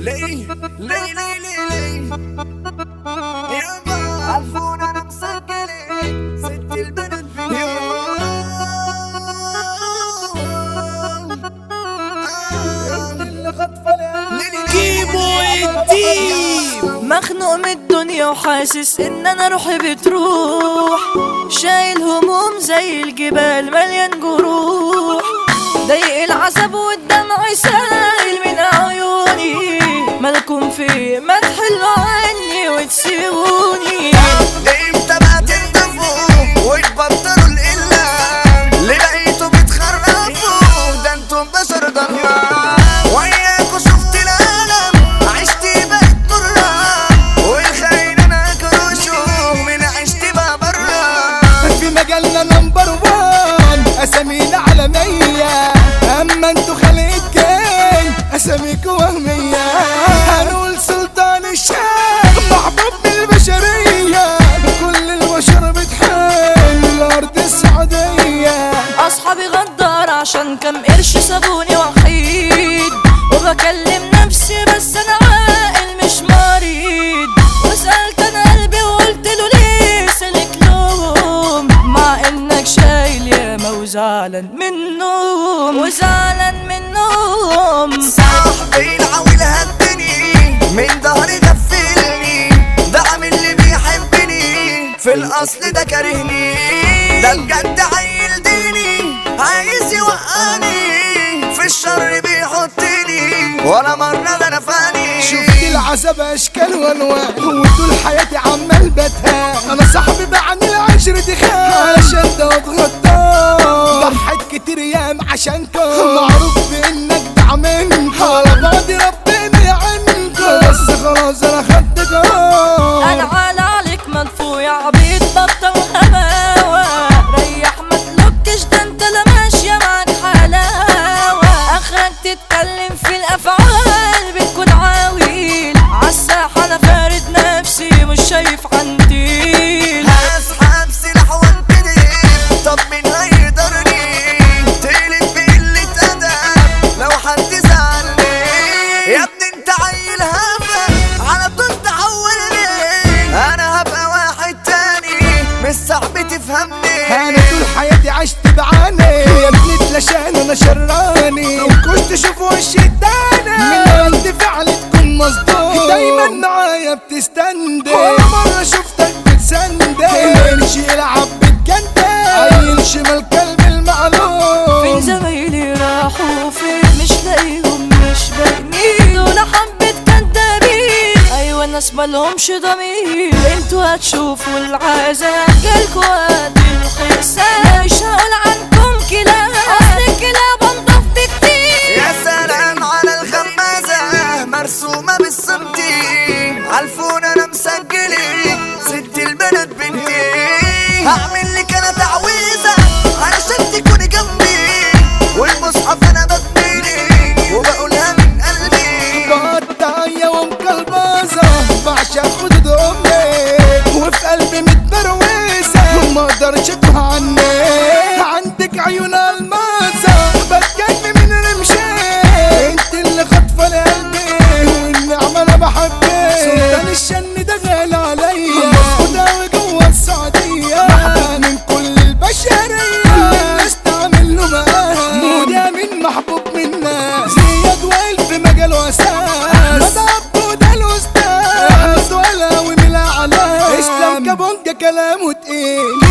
ليه ليه ليه ليه ليه يابا عارفون انا مسجلين ست البنات كيمو الديب مخنوق من الدنيا وحاسس ان انا روحي بتروح شايل هموم زي الجبال مليان جروح ضيق العذاب والدمع سايل من عيوني مالكم في ما تحلوا عني وتسيبوني امتى بقى تندفوا وتبطلوا القلة اللي لقيتوا بتخرفوا ده انتم بشر ضربة وياكوا شفت العالم عشت بقت برا والخاين انا كروشه من عشت بقى برا في مجالنا نمبر وان اسامينا عالمية اما انتوا خليجين اساميكوا وهمية هنقول سلطان الشام محبوب من البشرية كل البشر بتحن الارض السعودية اصحابي غدار عشان كم قرش سابوني وحيد وبكلم نفسي بس انا عاقل مش مريض وسألت انا قلبي وقلت له ليه سلك لهم مع انك شايل ياما وزعلان منهم وزعلان منهم صاحبي العويل هدني من ظهري غفلني ده عامل اللي بيحبني في الاصل ده كارهني ده بجد عيل ديني عايز يوقعني في الشر بيحطني ولا مرة ده نفاني شفت العذاب اشكال وانواع وطول حياتي عمال بتهان انا صاحبي بعني العشرة خان علشان ده اتغطى ضحيت كتير يام عشانكم معروف بانك دعمنكم على بعض ربنا يعينكم بس خلاص انا خدت قرار انا على عليك مدفوع يا عبيط بطل هواوة ريح ما تلوكش ده انت لا ماشية معاك حلاوة اخرك تتكلم في الافعال بتكون عويل عالساحة انا فارد نفسي مش شايف عندي هسحب سلاح وانتدب طب مين هيقدرني تقلب بقلة أدب لو حد زعلني يا ابني انت عيل هبل على طول تحولني انا هبقى واحد تاني مش صعب تفهمني انا طول حياتي عشت بعاني يا ابني اتلاشاني انا شراني وكنت تشوف وشي التاني من رد فعل تكون مصدوم دايما معايا بتستندل ولا مرة شفتك بتسندل قرش يلعب بتجندل عيل شمال كلب فين المعلوم زمايلي راحوا فين مش لاقيهم مش باينين دول حبة كدابين ايوه الناس مالهمش ضمير انتوا هتشوفوا العذاب جالكوا قد الخسارة مش هقول عنكم كلاب اصل الكلاب انضف بكتير يا سلام على الخمازة مرسومة بالسمتي عالفون انا مسجلي ست البنات بنتي هعمل لك انا تعويذة علشان تكوني جنبي والمصحف انا ببنيلي وبقولها من قلبي بقطعية ومكلبازة بعشق خدود امي وفي قلبي متبروسة وما اقدرش اتوه عني عندك عيون الماسة بتجنن من رمشي انت اللي خاطفة لقلبي والنعمة انا بحبك سلطان الشن ده غالي عليا مسكوتة جوه السعودية محبوب من كل البشرية الناس تعمل له مقام موجة من محبوب منا زياد وائل في مجاله اساس مدعبته ده الاستاذ احمد ولا وملا علام اسلام كابونجا كلامه تقيل